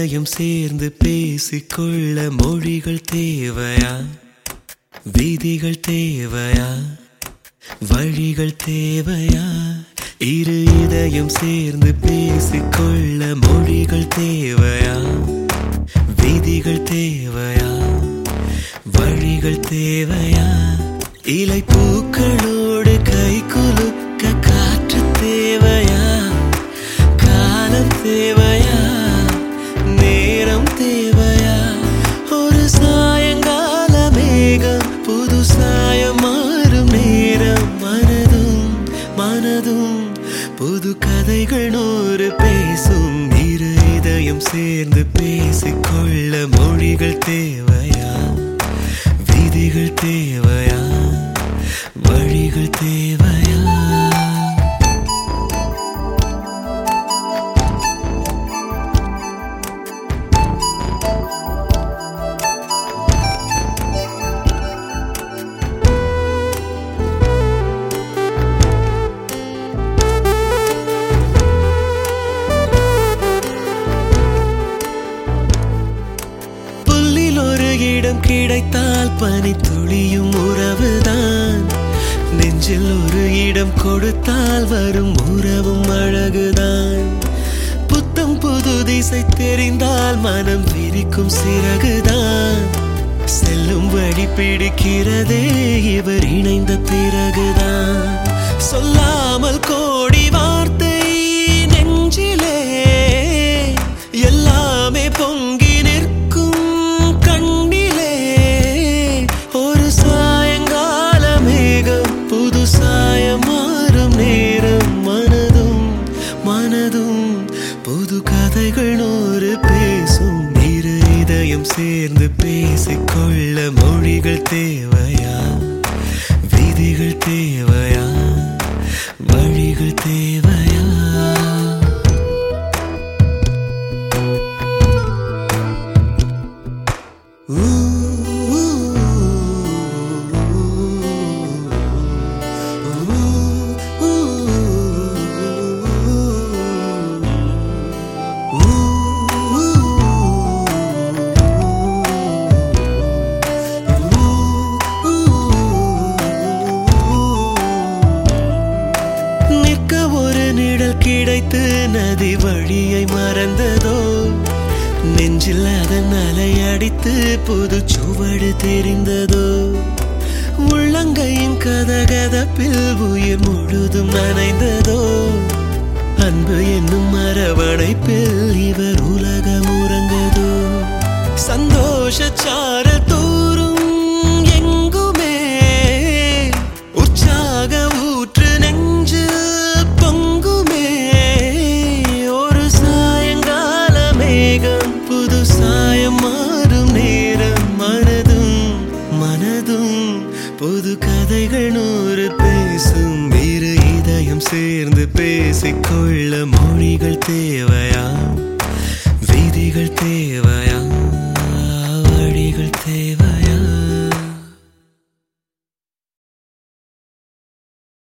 இதயம் சேர்ந்து பேசிக்கொள்ள மொழிகள் தேவையா விதிகள் தேவையா வழிகள் தேவையா இரு இதயம் சேர்ந்து பேசிக்கொள்ள மொழிகள் தேவையா விதிகள் தேவையா வழிகள் தேவையா இலை பூக்களோடு கை குலுக்க காற்று தேவையா காலம் தேவையா நேரம் தேவையா ஒரு சாயங்கால மேகம் புது சாயம் மாறும் நேரம் மனதும் மனதும் புது கதைகள் நூறு பேசும் இரு இதயம் சேர்ந்து பேசிக்கொள்ள மொழிகள் தேவையா விதிகள் தேவையா வழிகள் தேவையா புல்லில் ஒரு இடம் கிடைத்தால் பனி துளியும் உறவுதான் நெஞ்சில் ஒரு இடம் கொடுத்தால் வரும் உறவும் அழகுதான் புத்தம் புது திசை தெரிந்தால் மனம் விரிக்கும் சிறகுதான் செல்லும் வழி பிடிக்கிறதே இவர் இணைந்த பிறகுதான் சொல்லாமல் கோடி வார்த்தை நெஞ்சிலே எல்லாமே பொங்கி நிற்கும் கண்ணிலே ஒரு சாயங்கால மேகம் புது சாயம் மாறும் நேரம் மனதும் மனதும் புது கதைகள் நூறு பேசும் இரு இதயம் சேர்ந்து பேசிக்கொள்ள மொழிகள் தேவையா விதிகள் தேவையா வழிகள் தேவையா நிற்க ஒரு நிழல் கிடைத்து நதி வழியை மறந்ததோ நெஞ்சில் அதன் அலை அடித்து புது சுவடு தெரிந்ததோ உள்ளங்கையின் கதகதப்பில் உயிர் முழுதும் நனைந்ததோ அன்பு என்னும் அரவணைப்பில் இவர் உலகம் உறங்கதோ சந்தோஷ சாரல் தூரும் எங்குமே உற்சாக ஊற்று நெஞ்சு பொங்குமே ஒரு சாயங்கால மேகம் புது சாயம் மாறும் நேரம் மனதும் மனதும் புது கதைகள் நூறு பேசும் இரு இதயம் சேர்ந்து பேசிக்கொள்ள மொழிகள் தேவையா விதிகள் தேவையா வழிகள் தேவையா